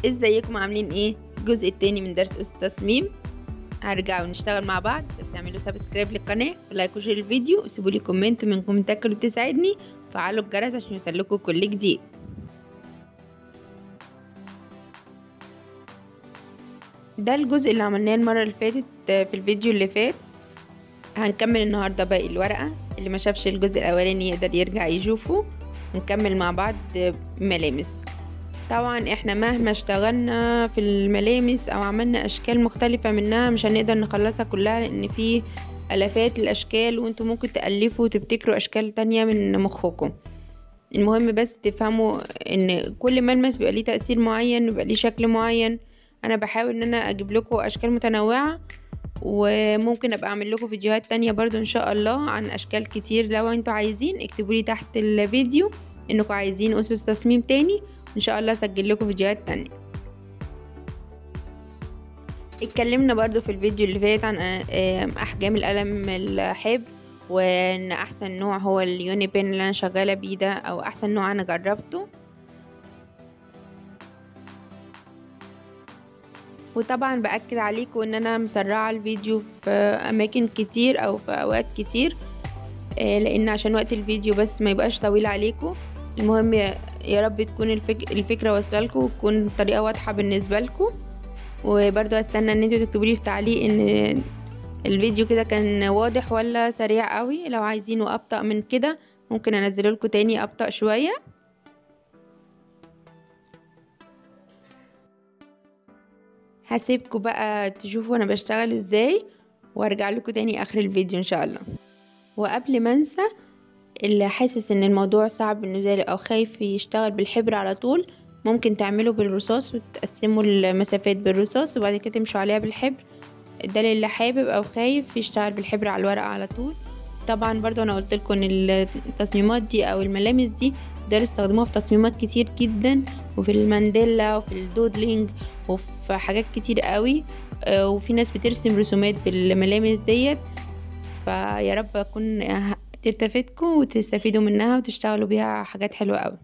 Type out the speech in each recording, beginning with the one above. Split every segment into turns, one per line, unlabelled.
ازيكم عاملين ايه الجزء التاني من درس أس تصميم هرجع ونشتغل مع بعض بس اعملوا سبسكرايب للقناة ولايك وشير الفيديو وسيبوا لي كومنت من كومنتاتكم اللي بتساعدني وفعلوا الجرس عشان يوصلكوا كل جديد ده الجزء اللي عملناه المرة اللي فاتت في الفيديو اللي فات هنكمل النهاردة باقي الورقة اللي ما شافش الجزء الأولاني يقدر يرجع يشوفه ونكمل مع بعض ملامس طبعا احنا مهما اشتغلنا في الملامس او عملنا اشكال مختلفة منها مش هنقدر نخلصها كلها لان في الافات الاشكال وانتم ممكن تألفوا وتبتكروا اشكال تانية من مخكم المهم بس تفهموا ان كل ملمس بيبقى ليه تأثير معين بيبقى ليه شكل معين انا بحاول ان انا اجيب لكم اشكال متنوعة وممكن ابقى اعمل لكم فيديوهات تانية برضو ان شاء الله عن اشكال كتير لو انتوا عايزين اكتبوا لي تحت الفيديو انكم عايزين اسس تصميم تاني ان شاء الله اسجل لكم فيديوهات تانية اتكلمنا برضو في الفيديو اللي فات عن احجام القلم الحبر وان احسن نوع هو اليوني بين اللي انا شغالة بيه ده او احسن نوع انا جربته وطبعا باكد عليكم ان انا مسرعه الفيديو في اماكن كتير او في اوقات كتير لان عشان وقت الفيديو بس ما يبقاش طويل عليكم المهم يا رب تكون الفك... الفكره واصله لكم وتكون الطريقه واضحه بالنسبه لكم وبرضو استنى ان انتوا تكتبوا لي في تعليق ان الفيديو كده كان واضح ولا سريع قوي لو عايزينه ابطا من كده ممكن انزله لكم تاني ابطا شويه هسيبكم بقى تشوفوا انا بشتغل ازاي وارجع لكم تاني اخر الفيديو ان شاء الله وقبل ما انسى اللي حاسس ان الموضوع صعب بالنسبه له او خايف يشتغل بالحبر على طول ممكن تعمله بالرصاص وتقسموا المسافات بالرصاص وبعد كده تمشوا عليها بالحبر ده اللي حابب او خايف يشتغل بالحبر على الورقه على طول طبعا برضو انا قلت لكم ان التصميمات دي او الملامس دي ده استخدموها في تصميمات كتير جدا وفي المانديلا وفي الدودلينج وفي حاجات كتير قوي وفي ناس بترسم رسومات بالملامس ديت فيا رب اكون تلتفتكم وتستفيدوا منها وتشتغلوا بيها حاجات حلوة قوي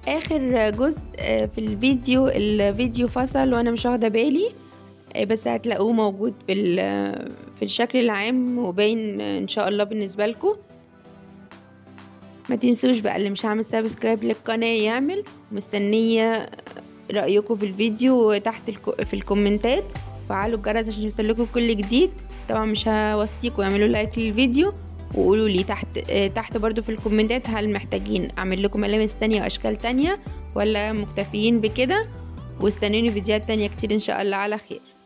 اخر جزء آه، في الفيديو الفيديو فصل وانا مش واخده بالي آه، بس هتلاقوه موجود في ال- في الشكل العام وباين آه، ان شاء الله بالنسبه لكم ما تنسوش بقى اللي مش عامل سبسكرايب للقناه يعمل مستنيه رايكم في الفيديو تحت الكو في الكومنتات فعلوا الجرس عشان يوصلكوا كل جديد طبعا مش هوصيكم اعملوا لايك للفيديو وقولوا لي تحت آه، تحت برضو في الكومنتات هل محتاجين اعمل لكم ملامس تانية واشكال تانية ولا مكتفيين بكده واستنوني فيديوهات تانية كتير ان شاء الله على خير